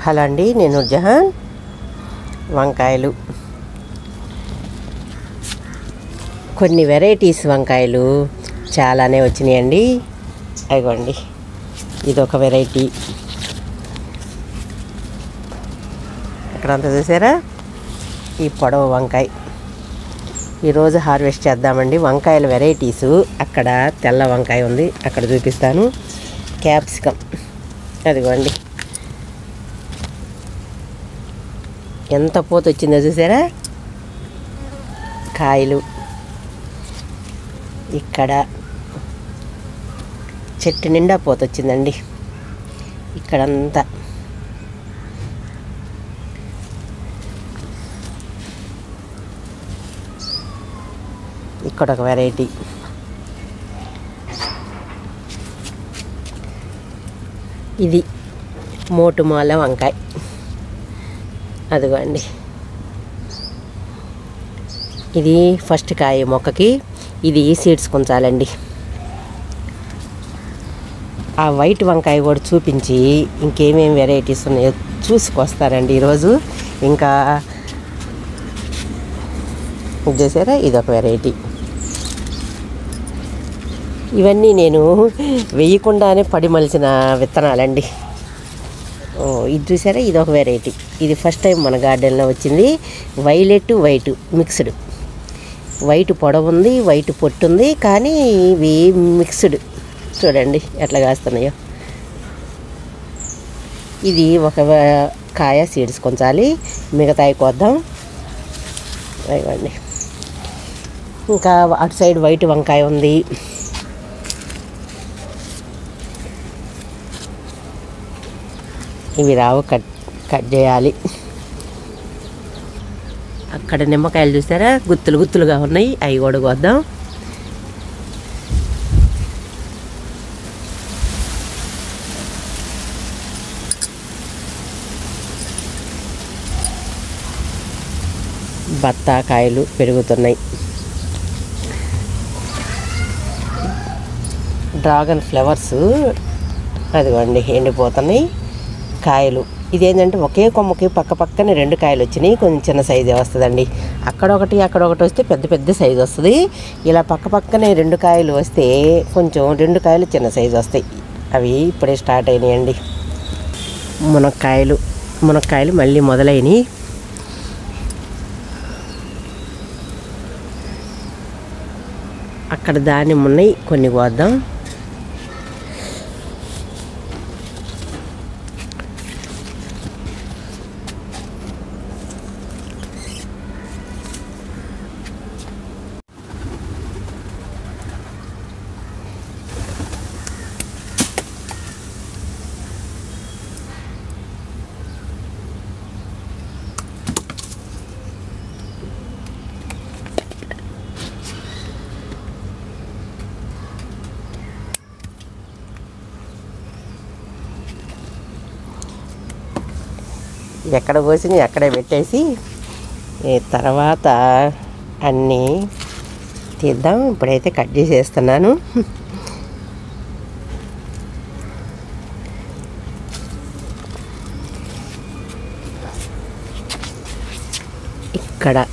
hello అండి నేను జహాన్ వంకాయలు కొన్ని వెరైటీస్ వంకాయలు చాలానే వచ్చినాయండి అదిగోండి ఇదొక వెరైటీ అక్కడంతా చూసారా ఈ పొడవు వంకాయ ఈరోజు హార్వెస్ట్ చేద్దామండి వంకాయల వెరైటీసు అక్కడ తెల్ల వంకాయ ఉంది అక్కడ చూపిస్తాను క్యాప్సికమ్ అదిగోండి ఎంత పూత వచ్చిందో చూసారా కాయలు ఇక్కడ చెట్టు నిండా పూత వచ్చిందండి ఇక్కడంతా ఇక్కడ ఒక వెరైటీ ఇది మోటుమాల వంకాయ అదిగోండి ఇది ఫస్ట్ కాయ మొక్కకి ఇది సీడ్స్ కొంచాలండి ఆ వైట్ వంకాయ కూడా చూపించి ఇంకేమేమి వెరైటీస్ ఉన్నాయో చూసుకొస్తారండి ఈరోజు ఇంకా ఇది చూసారా ఇది ఒక వెరైటీ ఇవన్నీ నేను వేయకుండానే పడి మలిచిన విత్తనాలండి ఓ ఇది చూసారా ఇది ఒక వెరైటీ ఇది ఫస్ట్ టైం మన గార్డెన్లో వచ్చింది వైలెట్ వైట్ మిక్స్డ్ వైట్ పొడవు ఉంది వైట్ పొట్టు ఉంది కానీ ఇవి మిక్స్డ్ చూడండి ఎట్లా కాస్తున్నాయో ఇది ఒక వ- కాయ సీడ్స్ కొంచాలి మిగతాయి కోద్దాం ఇవ్వండి ఇంకా అటు సైడ్ వైట్ వంకాయ ఉంది ఇవి రావు కట్ కట్ చేయాలి అక్కడ నిమ్మకాయలు చూసారా గుత్తులు గుత్తులుగా ఉన్నాయి అవి కూడా కోద్దాం బత్తాకాయలు పెరుగుతున్నాయి డ్రాగన్ ఫ్లవర్స్ అదిగోండి ఎండిపోతున్నాయి కాయలు ఇదేంటంటే ఒకే కొమ్మకి పక్క పక్కనే రెండు కాయలు వచ్చినాయి కొంచెం చిన్న సైజే వస్తుందండి అక్కడ ఒకటి అక్కడ ఒకటి వస్తే పెద్ద పెద్ద సైజు వస్తుంది ఇలా పక్క పక్కనే రెండు కాయలు వస్తే కొంచెం రెండు కాయలు చిన్న సైజు వస్తాయి అవి ఇప్పుడే స్టార్ట్ అయినాయండి మునక్కాయలు మునక్కాయలు మళ్ళీ మొదలైనవి అక్కడ దానిమ్మ ఉన్నాయి కొన్ని కోద్దాం ఎక్కడ పోసి అక్కడే పెట్టేసి ఈ తర్వాత అన్నీ తీద్దాం ఇప్పుడైతే కట్ చేసేస్తున్నాను ఇక్కడ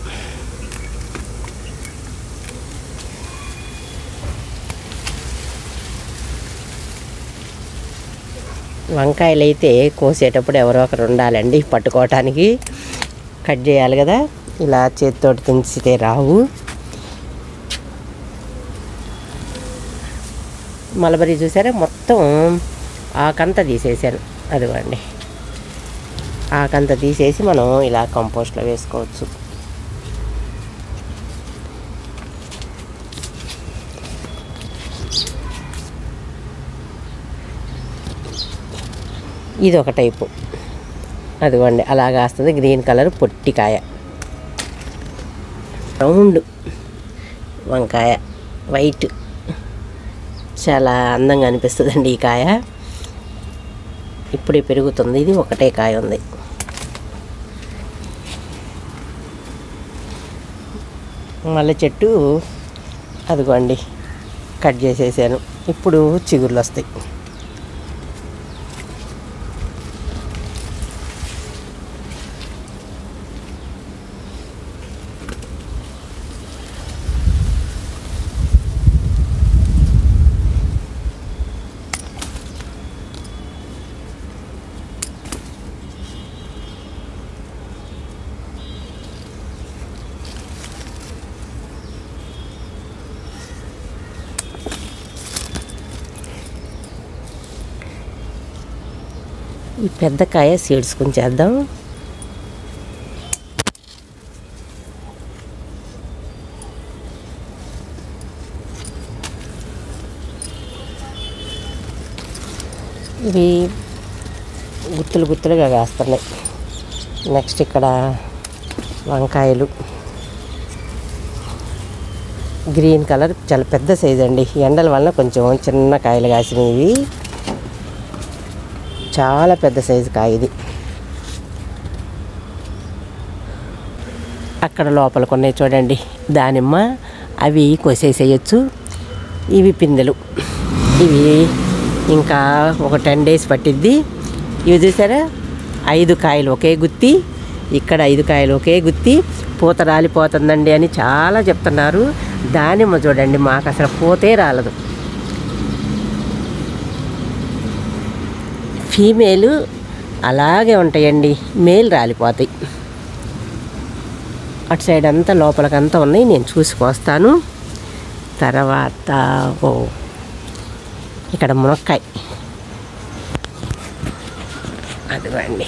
వంకాయలు అయితే కోసేటప్పుడు ఎవరో ఒకరు ఉండాలండి పట్టుకోవటానికి కట్ చేయాలి కదా ఇలా చేతితోటి తుంచితే రావు మలబరీ చూసారా మొత్తం ఆకంతా తీసేసాను అదిగోండి ఆకంతా తీసేసి మనం ఇలా కంపోస్ట్లో వేసుకోవచ్చు ఇది ఒక టైపు అదిగోండి అలాగా వస్తుంది గ్రీన్ కలర్ పొట్టికాయ రౌండ్ వంకాయ వైట్ చాలా అందంగా అనిపిస్తుందండి ఈ కాయ ఇప్పుడే పెరుగుతుంది ఇది ఒకటే కాయ ఉంది మల్లె చెట్టు అదిగోండి కట్ చేసేసాను ఇప్పుడు చిగుర్లు వస్తాయి ఈ పెద్ద కాయ సీడ్స్ కొంచెం చేద్దాం ఇవి గుత్తులు గుత్తులుగా కాస్తున్నాయి నెక్స్ట్ ఇక్కడ వంకాయలు గ్రీన్ కలర్ చాలా పెద్ద సైజ్ అండి ఎండల వల్ల కొంచెం చిన్న కాయలు కాసినవి చాలా పెద్ద సైజు కాయ ఇది అక్కడ లోపలికి ఉన్నాయి చూడండి దానిమ్మ అవి కోసేసేయచ్చు ఇవి పిందెలు ఇవి ఇంకా ఒక టెన్ డేస్ పట్టిద్ది ఇవి చూసారా ఐదు కాయలు ఒకే గుత్తి ఇక్కడ ఐదు కాయలు ఒకే గుత్తి పూత రాలిపోతుందండి అని చాలా చెప్తున్నారు దానిమ్మ చూడండి మాకు అసలు పూతే రాలదు ఫీమేలు అలాగే ఉంటాయండి మేల్ రాలిపోతాయి అటు సైడ్ అంతా లోపలికంతా ఉన్నాయి నేను చూసుకొస్తాను తర్వాత ఓ ఇక్కడ మునక్కాయ అదిగోండి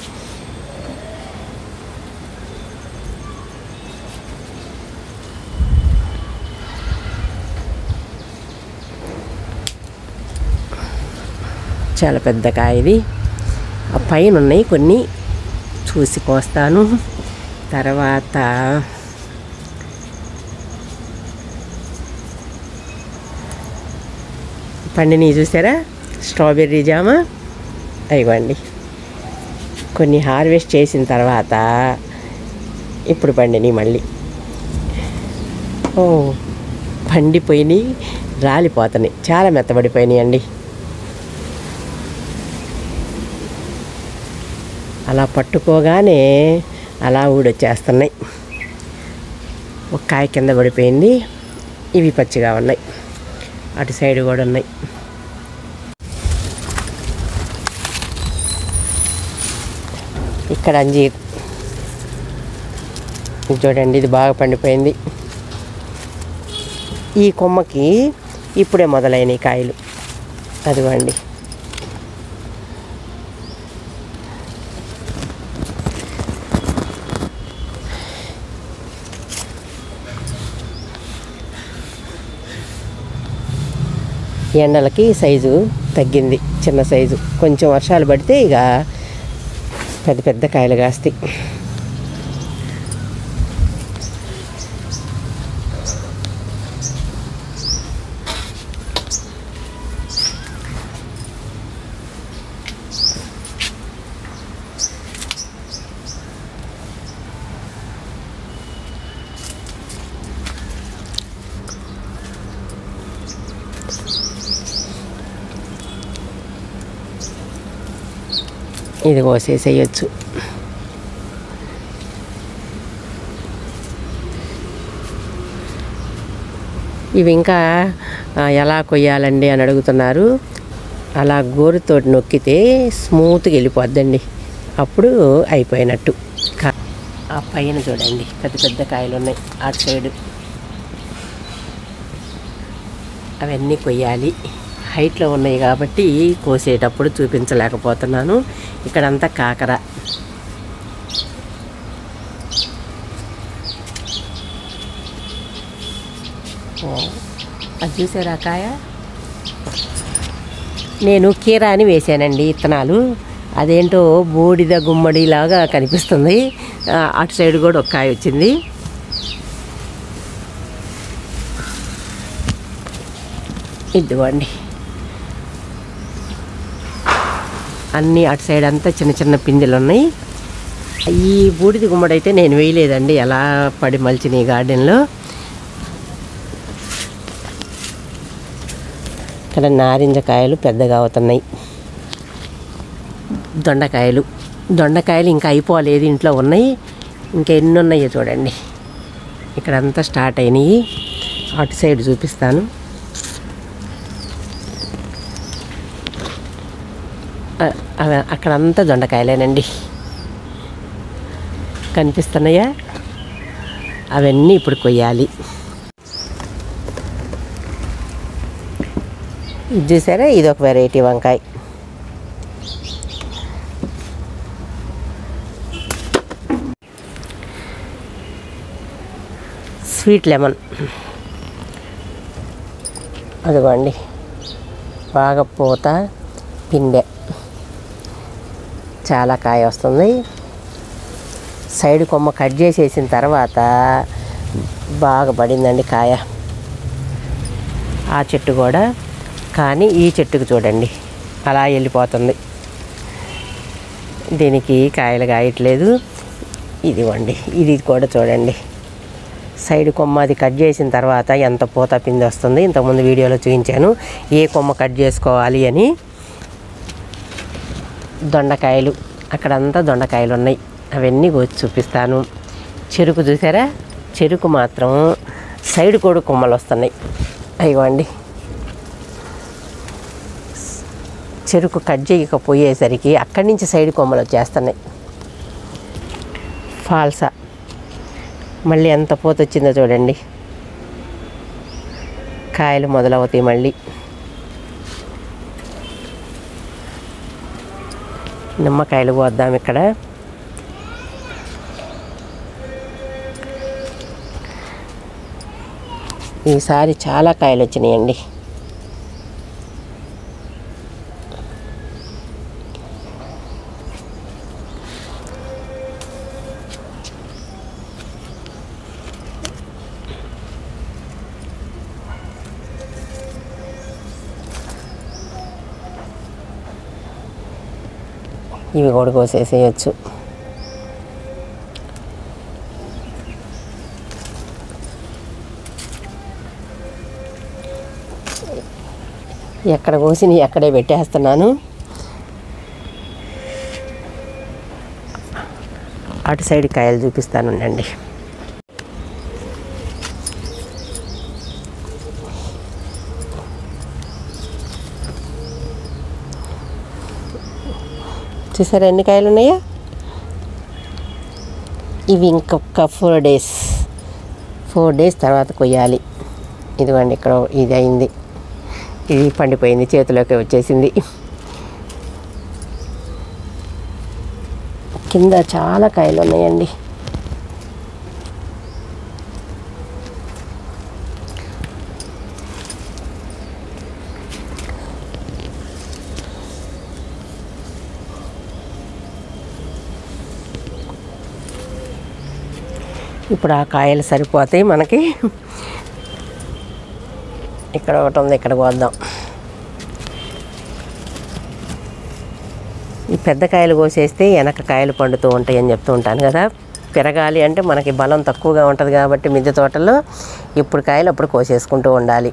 చాలా పెద్ద కాయ ఇది ఆ పైన ఉన్నాయి కొన్ని చూసి కోస్తాను తర్వాత పండిని చూసారా స్ట్రాబెర్రీ జామ అయ్యండి కొన్ని హార్వెస్ట్ చేసిన తర్వాత ఇప్పుడు పండిని మళ్ళీ ఓ పండిపోయినాయి రాలిపోతున్నాయి చాలా మెత్తబడిపోయినాయి అండి అలా పట్టుకోగానే అలా ఊడొచ్చేస్తున్నాయి ఒక కాయ కింద పడిపోయింది ఇవి పచ్చిగా ఉన్నాయి అటు సైడ్ కూడా ఉన్నాయి ఇక్కడ అంజీర్ ఇది చూడండి ఇది బాగా పండిపోయింది ఈ కొమ్మకి ఇప్పుడే మొదలైనవి కాయలు అదిగోండి ఎండలకి సైజు తగ్గింది చిన్న సైజు కొంచెం వర్షాలు పడితే ఇక పెద్ద పెద్ద కాయలు కాస్తాయి ఇది కోసేసేయచ్చు ఇవి ఇంకా ఆ, ఎలా కొయ్యాలండి అని అడుగుతున్నారు అలా గోరుతోటి నొక్కితే స్మూత్గా వెళ్ళిపోద్దండి అప్పుడు అయిపోయినట్టు కా- ఆ పైన చూడండి పెద్ద పెద్ద కాయలు ఉన్నాయి అటు సైడు అవన్నీ కొయ్యాలి హైట్లో ఉన్నాయి కాబట్టి కోసేటప్పుడు చూపించలేకపోతున్నాను ఇక్కడంతా కాకర ఓ, అది చూసారా కాయ నేను కీరా అని వేసానండి ఇత్తనాలు అదేంటో బూడిద గుమ్మడిలాగా కనిపిస్తుంది ఆ, అటు సైడ్ కూడా ఒక కాయ వచ్చింది ఇదిగోండి అన్నీ అటు సైడ్ అంతా చిన్న చిన్న పిందెలు ఉన్నాయి ఈ బూడిద గుమ్మడి అయితే నేను వేయలేదండి ఎలా పడి మలిచిన ఈ గార్డెన్లో ఇక్కడ నారింజ కాయలు పెద్దగా అవుతున్నాయి దొండకాయలు దొండకాయలు ఇంకా అయిపోలేదు ఇంట్లో ఉన్నాయి ఇంకా ఎన్ని ఉన్నాయో చూడండి ఇక్కడంతా స్టార్ట్ అయినాయి అటు సైడ్ చూపిస్తాను అ- అవ- అక్కడంతా దొండకాయలేనండి కనిపిస్తున్నాయా అవన్నీ ఇప్పుడు కొయ్యాలి ఇది చూసారా ఇది ఒక వెరైటీ వంకాయ స్వీట్ లెమన్ అదిగోండి బాగా పూత పిందె చాలా కాయ వస్తుంది సైడ్ కొమ్మ కట్ చేసేసిన తర్వాత బాగా పడిందండి కాయ ఆ చెట్టు కూడా కానీ ఈ చెట్టుకు చూడండి అలా వెళ్ళిపోతుంది దీనికి కాయలు కాయట్లేదు ఇదిగోండి ఇది కూడా చూడండి సైడ్ కొమ్మ అది కట్ చేసిన తర్వాత ఎంత పూత పిండి వస్తుంది ఇంతకుముందు వీడియోలో చూపించాను ఏ కొమ్మ కట్ చేసుకోవాలి అని దొండకాయలు అక్కడంతా దొండకాయలు ఉన్నాయి అవన్నీ కోసి చూపిస్తాను చెరుకు చూసారా చెరుకు మాత్రం సైడ్ కూడా కొమ్మలు వస్తున్నాయి అయ్యండి చెరుకు కట్ చేయకపోయేసరికి అక్కడి నుంచి సైడ్ కొమ్మలు వచ్చేస్తున్నాయి ఫాల్సా మళ్ళీ ఎంత పూత వచ్చిందో చూడండి కాయలు మొదలవుతాయి మళ్ళీ నిమ్మకాయలు పోద్దాం ఇక్కడ ఈసారి చాలా కాయలు వచ్చినాయండి ఇవి కూడా కోసేసేయచ్చు ఎక్కడ కోసి ఎక్కడే పెట్టేస్తున్నాను అటు సైడ్ కాయలు చూపిస్తాను ఉండండి చూసారా ఎన్ని కాయలు ఉన్నాయా ఇవి ఇంకొక ఫోర్ డేస్ ఫోర్ డేస్ తర్వాత కొయ్యాలి ఇదిగోండి ఇక్కడ ఇది అయింది ఇది పండిపోయింది చేతిలోకి వచ్చేసింది కింద చాలా కాయలు ఉన్నాయండి ఇప్పుడు ఆ కాయలు సరిపోతాయి మనకి ఇక్కడ ఒకటి ఉంది ఇక్కడ కోద్దాం ఈ పెద్ద కాయలు కోసేస్తే వెనక కాయలు పండుతూ ఉంటాయి అని చెప్తూ ఉంటాను కదా పెరగాలి అంటే మనకి బలం తక్కువగా ఉంటుంది కాబట్టి మిద్దె తోటలో ఇప్పుడు కాయలు అప్పుడు కోసేసుకుంటూ ఉండాలి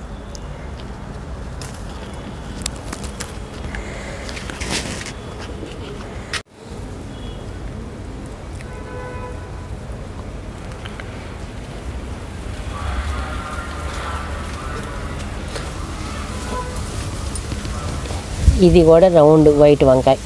ఇది కూడా రౌండ్ వైట్ వంకాయ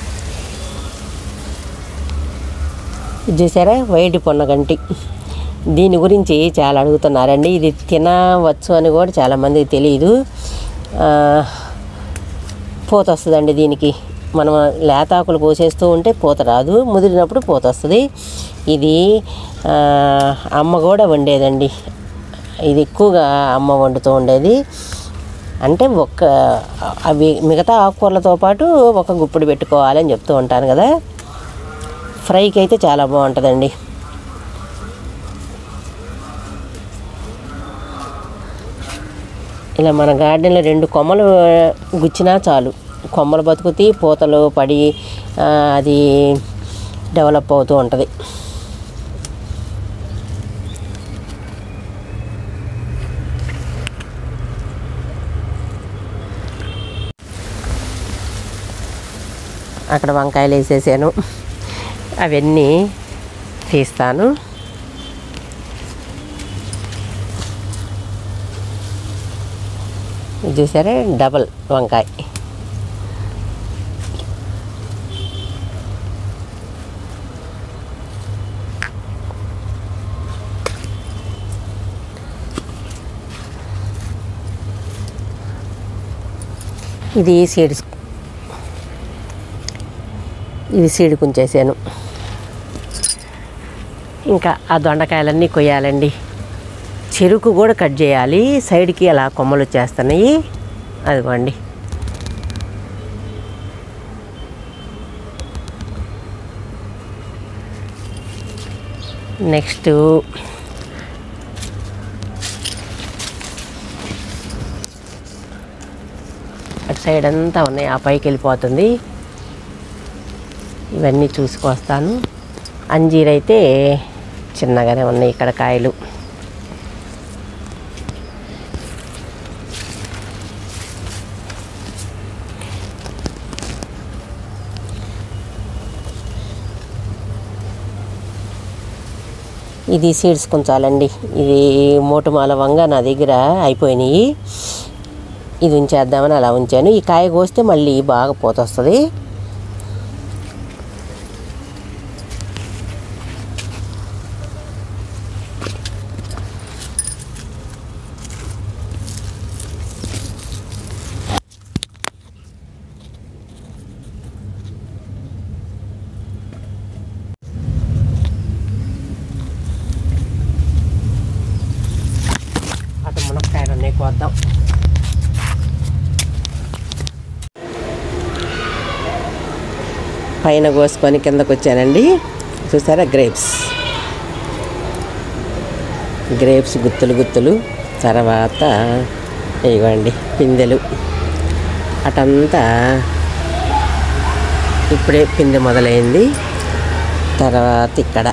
ఇది చూసారా వైట్ పొన్నగంటి దీని గురించి చాలా అడుగుతున్నారండి ఇది తినవచ్చు అని కూడా చాలామంది తెలియదు ఆ, పూత వస్తుందండి దీనికి మనం లేతాకులు కోసేస్తూ ఉంటే పూత రాదు ముదిరినప్పుడు పూత వస్తుంది ఇది ఆ, అమ్మ కూడా వండేదండి ఇది ఎక్కువగా అమ్మ వండుతూ ఉండేది అంటే ఒక్క అవి మిగతా ఆకుకూరలతో పాటు ఒక గుప్పుడు పెట్టుకోవాలని చెప్తూ ఉంటాను కదా ఫ్రైకి అయితే చాలా బాగుంటుందండి ఇలా మన గార్డెన్లో రెండు కొమ్మలు గుచ్చినా చాలు కొమ్మలు బతుకుతాయి పూతలు పడి ఆ, అది డెవలప్ అవుతూ ఉంటుంది అక్కడ వంకాయలు వేసేసాను అవన్నీ తీస్తాను ఇది చూసారా డబల్ వంకాయ ఇది సీడ్స్ ఇది సీడ్ కుంచేసాను ఇంకా ఆ దొండకాయలన్నీ కొయ్యాలండి చెరుకు కూడా కట్ చేయాలి సైడ్కి అలా కొమ్మలు వచ్చేస్తున్నాయి అదిగోండి నెక్స్ట్ అటు సైడ్ అంతా ఉన్నాయి ఆ పైకి వెళ్ళిపోతుంది ఇవన్నీ చూసుకొస్తాను అంజీర్ అయితే చిన్నగానే ఉన్నాయి ఇక్కడ కాయలు ఇది సీడ్స్ కొంచాలండి ఇది మూటమాల వంగ నా దగ్గర అయిపోయినాయి ఇది ఉంచేద్దామని అలా ఉంచాను ఈ కాయ కోస్తే మళ్ళీ బాగా పూత వస్తుంది అటు మునక్కాయలు ఉన్నాయి కోద్దాం పైన కోసుకొని కిందకు వచ్చానండి చూసారా గ్రేప్స్ గ్రేప్స్ గుత్తులు గుత్తులు తర్వాత ఇవ్వండి పిందెలు అటంతా ఇప్పుడే పిందె మొదలైంది తర్వాత ఇక్కడ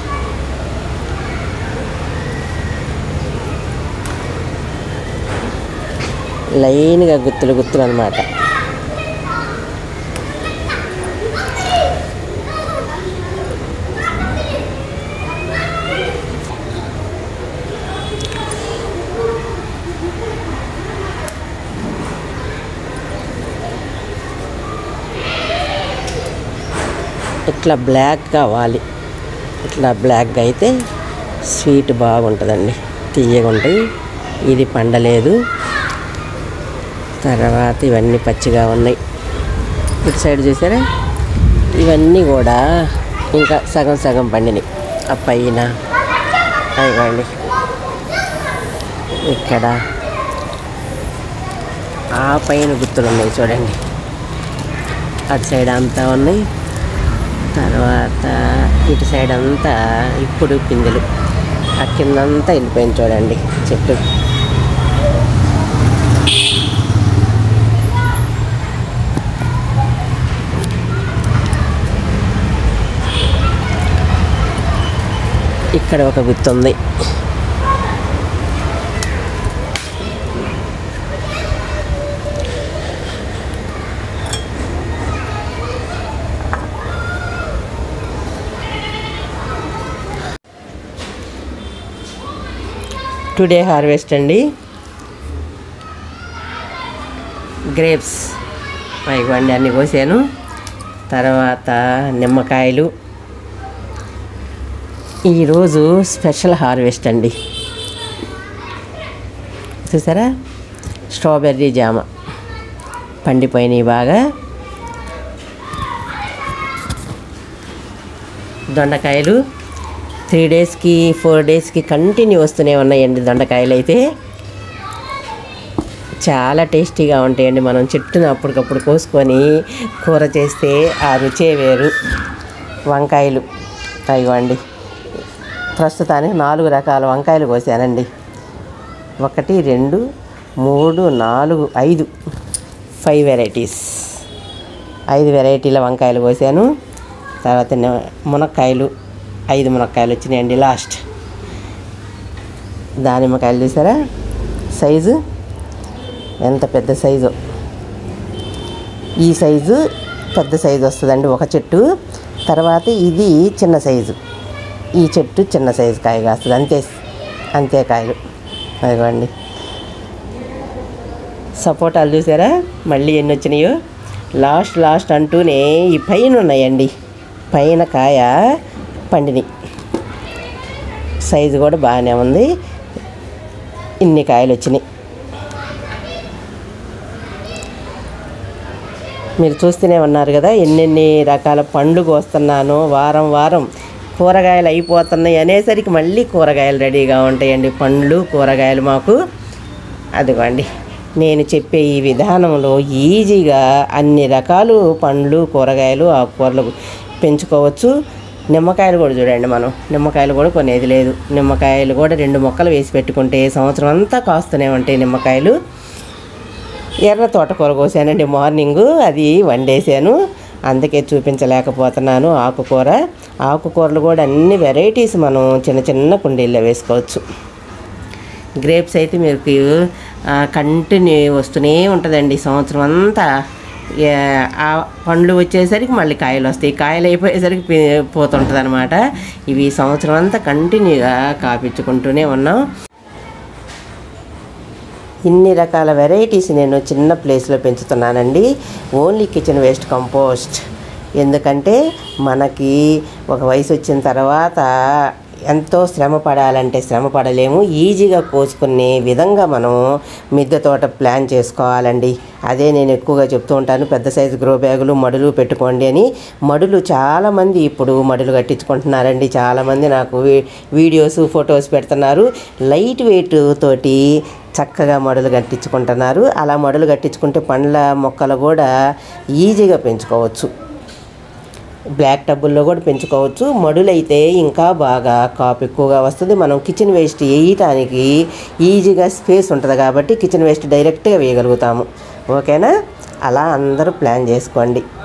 లైన్గా గుత్తులు గుత్తులు అనమాట ఇట్లా బ్లాక్ కావాలి ఇట్లా బ్లాక్గా అయితే స్వీట్ బాగుంటుందండి తీయగా ఉంటాయి ఇది పండలేదు తర్వాత ఇవన్నీ పచ్చిగా ఉన్నాయి ఇటు సైడ్ చూసారా ఇవన్నీ కూడా ఇంకా సగం సగం పండినాయి ఆ పైన ఇవ్వండి ఇక్కడ ఆ పైన గుర్తులు ఉన్నాయి చూడండి అటు సైడ్ అంతా ఉన్నాయి తర్వాత ఇటు సైడ్ అంతా ఇప్పుడు పిందెలు ఆ కిందంతా వెళ్ళిపోయింది చూడండి చెట్టు ఇక్కడ ఒక గుర్తు ఉంది టుడే హార్వెస్ట్ అండి గ్రేప్స్ ఇవ్వండి అన్నీ కోసాను తర్వాత నిమ్మకాయలు ఈరోజు స్పెషల్ హార్వెస్ట్ అండి చూసారా స్ట్రాబెర్రీ జామ పండిపోయినాయి బాగా దొండకాయలు త్రీ డేస్కి ఫోర్ డేస్కి కంటిన్యూ వస్తూనే ఉన్నాయండి దొండకాయలు అయితే చాలా టేస్టీగా ఉంటాయండి మనం చెట్టును అప్పటికప్పుడు కోసుకొని కూర చేస్తే ఆ రుచే వేరు వంకాయలు ఇవ్వండి ప్రస్తుతానికి నాలుగు రకాల వంకాయలు కోసానండి ఒకటి రెండు మూడు నాలుగు ఐదు ఫైవ్ వెరైటీస్ ఐదు వెరైటీల వంకాయలు కోసాను తర్వాత ని- మునక్కాయలు ఐదు మునక్కాయలు వచ్చినాయండి లాస్ట్ దానిమ్మకాయలు చూసారా సైజు ఎంత పెద్ద సైజు ఈ సైజు పెద్ద సైజు వస్తుందండి ఒక చెట్టు తర్వాత ఇది చిన్న సైజు ఈ చెట్టు చిన్న సైజు కాయ కాస్తుంది అంతే అంతే కాయలు అదిగోండి సపోటాలు చూసారా మళ్ళీ ఎన్ని వచ్చినాయో లాస్ట్ లాస్ట్ అంటూనే ఈ పైన ఉన్నాయండి పైన కాయ పండినాయి సైజు కూడా బాగానే ఉంది ఇన్ని కాయలు వచ్చినాయి మీరు చూస్తూనే ఉన్నారు కదా ఎన్నెన్ని రకాల పండ్లు కోస్తున్నానో వారం వారం కూరగాయలు అయిపోతున్నాయి అనేసరికి మళ్ళీ కూరగాయలు రెడీగా ఉంటాయండి పండ్లు కూరగాయలు మాకు అదిగోండి నేను చెప్పే ఈ విధానంలో ఈజీగా అన్ని రకాలు పండ్లు కూరగాయలు ఆకుకూరలు పెంచుకోవచ్చు నిమ్మకాయలు కూడా చూడండి మనం నిమ్మకాయలు కూడా కొనేది లేదు నిమ్మకాయలు కూడా రెండు మొక్కలు వేసి పెట్టుకుంటే సంవత్సరం అంతా కాస్తూనే ఉంటాయి నిమ్మకాయలు ఎర్ర తోటకూర కోసానండి మార్నింగ్ అది వండేసాను అందుకే చూపించలేకపోతున్నాను ఆకుకూర ఆకుకూరలు కూడా అన్ని వెరైటీస్ మనం చిన్న చిన్న కుండీల్లో వేసుకోవచ్చు గ్రేప్స్ అయితే మీకు కంటిన్యూ వస్తూనే ఉంటుందండి సంవత్సరం అంతా ఏ, ఆ పండ్లు వచ్చేసరికి మళ్ళీ కాయలు వస్తాయి కాయలు అయిపోయేసరికి పి- పోతుంటుంది అనమాట ఇవి సంవత్సరం అంతా కంటిన్యూగా కాపించుకుంటూనే ఉన్నాం ఇన్ని రకాల వెరైటీస్ నేను చిన్న ప్లేస్లో పెంచుతున్నానండి ఓన్లీ కిచెన్ వేస్ట్ కంపోస్ట్ ఎందుకంటే మనకి ఒక వయసు వచ్చిన తర్వాత ఎంతో శ్రమ పడాలంటే శ్రమ పడలేము ఈజీగా కోసుకునే విధంగా మనం మిద్దె తోట ప్లాన్ చేసుకోవాలండి అదే నేను ఎక్కువగా చెప్తూ ఉంటాను పెద్ద సైజు గ్రో బ్యాగులు మడులు పెట్టుకోండి అని మడులు చాలామంది ఇప్పుడు మడులు కట్టించుకుంటున్నారండి చాలామంది నాకు వీ- వీడియోస్ ఫొటోస్ పెడుతున్నారు లైట్ వెయిట్ తోటి చక్కగా మడులు కట్టించుకుంటున్నారు అలా మడులు కట్టించుకుంటే పండ్ల మొక్కలు కూడా ఈజీగా పెంచుకోవచ్చు బ్లాక్ టబ్బుల్లో కూడా పెంచుకోవచ్చు మడులైతే ఇంకా బాగా కాపు ఎక్కువగా వస్తుంది మనం కిచెన్ వేస్ట్ వేయటానికి ఈజీగా స్పేస్ ఉంటుంది కాబట్టి కిచెన్ వేస్ట్ డైరెక్ట్గా వేయగలుగుతాము ఓకేనా అలా అందరూ ప్లాన్ చేసుకోండి